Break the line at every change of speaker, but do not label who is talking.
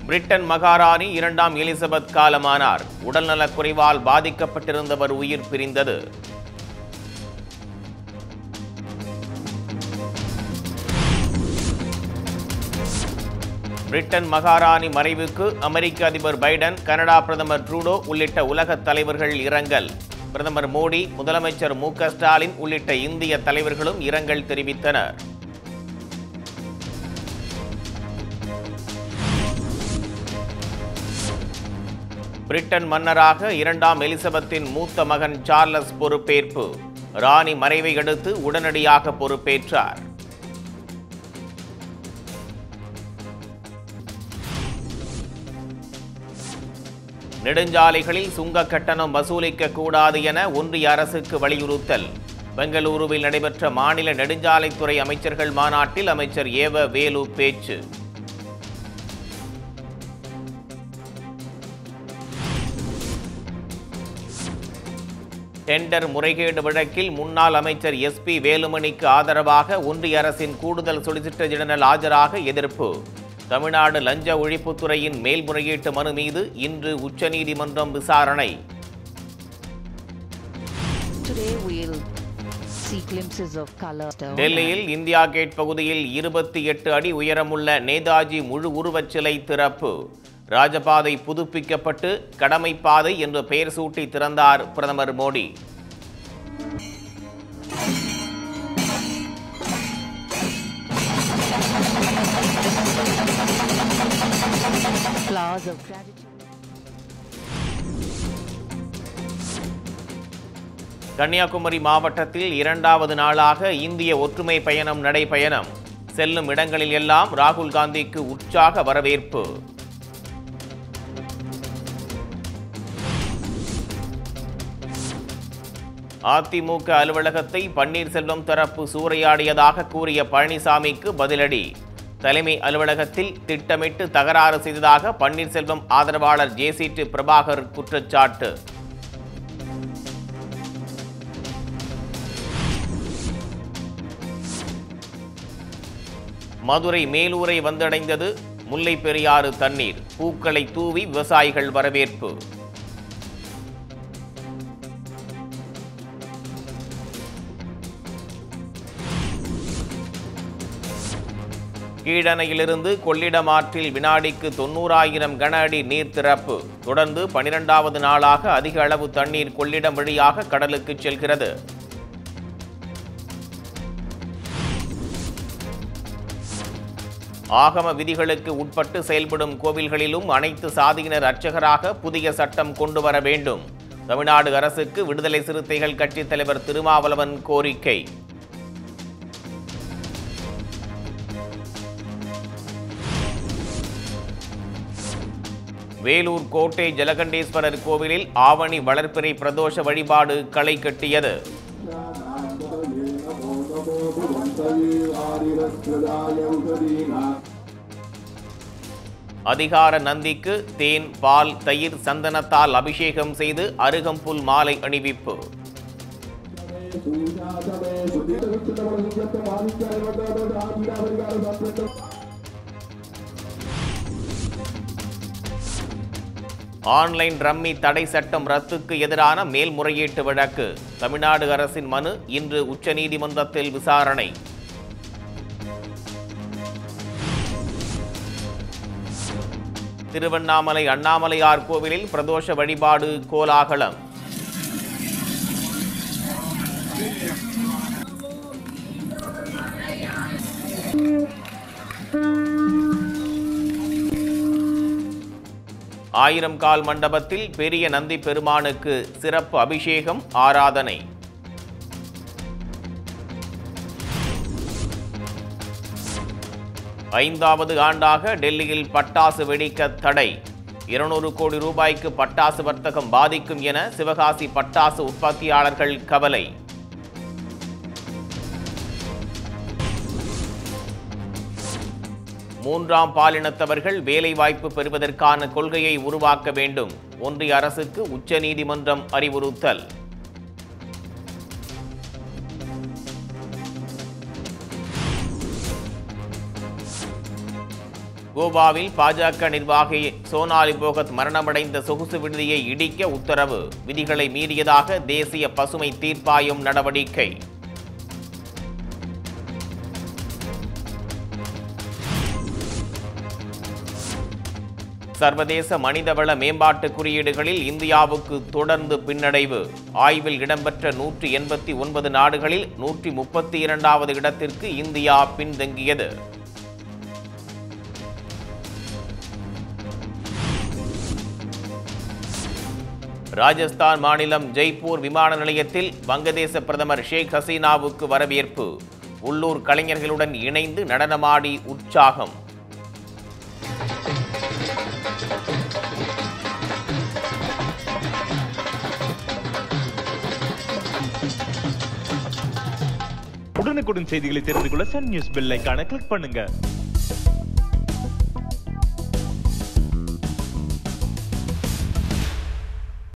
Britain மகாராணி இரண்டாம் Elizabeth காலமானார் உடல்நலக் குறைவால் பாதிக்கப்பட்டிருந்தவர் உயிர் பிரிந்தது பிரிட்டன் மகாராணி மறைவுக்கு அமெரிக்க அதிபர் பைடன் கனடா பிரதமர் ட்ரூடோ உள்ளிட்ட உலகத் தலைவர்கள் இரங்கல் பிரதமர் மோடி முதலமைச்சர் மு க ஸ்டாலின் உள்ளிட்ட இந்திய தலைவர்களும் இரங்கல் தெரிவித்தனர் பிரிட்டன் மன்னராக இரண்டாம் எலிசபெத்தின் மூத்த மகன் சார்லஸ் பொறுப்பேற்பு ராணி மறைவை அடுத்து உடனடியாக பொறுப்பேற்றார் நெடுஞ்சாலைகளில் சுங்க கட்டணம் வசூலிக்க கூடாது என ஒன்றிய அரசுக்கு வலியுறுத்தல் பெங்களூருவில் நடைபெற்ற மாநில நெடுஞ்சாலைத்துறை அமைச்சர்கள் மாநாட்டில் அமைச்சர் ஏவ வேலு பேச்சு டெண்டர் முறைகேடு வழக்கில் முன்னாள் அமைச்சர் எஸ்பி வேலுமணிக்கு ஆதரவாக ஒன்றிய அரசின் கூடுதல் சொலிசிட்டர் ஜெனரல் ஆஜராக எதிர்ப்பு தமிழ்நாடு லஞ்ச ஒழிப்புத்துறையின் மேல்முறையீட்டு மனு மீது இன்று உச்சநீதிமன்றம் விசாரணை
Today we'll see glimpses of color.
டெல்லியில் இந்தியா கேட் பகுதியில் இருபத்தி எட்டு அடி உயரமுள்ள நேதாஜி முழு உருவச் சிலை திறப்பு ராஜபாதை புதுப்பிக்கப்பட்டு கடமைப்பாதை என்று பெயர் சூட்டி திறந்தார் பிரதமர் Modi
Flowers of gratitude.
Kanyakumari மாவட்டத்தில் இரண்டாவது நாளாக இந்திய ஒற்றுமை பயணம் நடைபயணம் செல்லும் இடங்களில் எல்லாம் ராகுல் காந்திக்கு உற்சாக வரவேற்பு அதிமுக அலுவலகத்தை பன்னீர்செல்வம் தரப்பு சூறையாடியதாக கூறிய பழனிசாமிக்கு பதிலடி தலைமை அலுவலகத்தில் திட்டமிட்டு தகராறு செய்ததாக பன்னீர்செல்வம் ஆதரவாளர் ஜேசிடி பிரபாகர் குற்றச்சாட்டு மதுரை மேலூரை வந்தடைந்தது முல்லை பெரியாறு தண்ணீர் பூக்களை தூவி விவசாயிகள் வரவேற்பு கீழணையிலிருந்து கொள்ளிடம் ஆற்றில் வினாடிக்கு தொண்ணூறாயிரம் கன அடி நீர் திறப்பு தொடர்ந்து பனிரெண்டாவது நாளாக அதிக அளவு தண்ணீர் கொள்ளிடம் வழியாக கடலுக்கு செல்கிறது ஆகம விதிகளுக்கு உட்பட்டு செயல்படும் கோவில்களிலும் அனைத்து சாதியினர் அர்ச்சகராக புதிய சட்டம் கொண்டு வர வேண்டும் தமிழ்நாடு அரசுக்கு விடுதலை சிறுத்தைகள் கட்சித் தலைவர் திருமாவளவன் கோரிக்கை வேலூர் கோட்டை ஜலகண்டேஸ்வரர் கோவிலில் ஆவணி வளர்ப்பிறை பிரதோஷ வழிபாடு களை கட்டியது அதிகார நந்திக்கு தேன் பால் தயிர் சந்தனத்தால் அபிஷேகம் செய்து அருகம்புல் மாலை அணிவிப்பு ஆன்லைன் ரம்மி தடை சட்டம் ரத்துக்கு எதிரான மேல்முறையீட்டு வழக்கு தமிழ்நாடு அரசின் மனு இன்று உச்சநீதிமன்றத்தில் விசாரணை திருவண்ணாமலை அண்ணாமலையார் கோவிலில் பிரதோஷ வழிபாடு கோலாகலம் ஆயிரம் கால் மண்டபத்தில் பெரிய நந்தி பெருமானுக்கு சிறப்பு அபிஷேகம் ஆராதனை ஐந்தாவது ஆண்டாக டெல்லியில் பட்டாசு வெடிக்க தடை இருநூறு கோடி ரூபாய்க்கு பட்டாசு வர்த்தகம் பாதிக்கும் என சிவகாசி பட்டாசு உற்பத்தியாளர்கள் கவலை மூன்றாம் பாலினத்தவர்கள் வேலைவாய்ப்பு பெறுவதற்கான கொள்கையை உருவாக்க வேண்டும் ஒன்றிய அரசுக்கு உச்சநீதிமன்றம் அறிவுறுத்தல் கோவாவில் பாஜக நிர்வாகி சோனாலி போகத் மரணமடைந்த சொகுசு விடுதியை இடிக்க உத்தரவு விதிகளை மீறியதாக தேசிய பசுமை தீர்ப்பாயம் நடவடிக்கை சர்வதேச மனிதவள மேம்பாட்டு குறியீடுகளில் இந்தியாவுக்கு தொடர்ந்து பின்னடைவு ஆய்வில் இடம்பெற்ற நூற்றி எண்பத்தி ஒன்பது நாடுகளில் நூற்றி முப்பத்தி இரண்டாவது இடத்திற்கு இந்தியா பின்தங்கியது ராஜஸ்தான் மாநிலம் ஜெய்ப்பூர் விமான நிலையத்தில் வங்கதேச பிரதமர் ஷேக் ஹசீனாவுக்கு வரவேற்பு உள்ளூர் கலைஞர்களுடன் இணைந்து நடனமாடி உற்சாகம்
உடனுக்குடன் செய்திகளை தெரிந்து கொள்ள சன் நியூஸ் பெல் ஐகானை கிளிக் பண்ணுங்க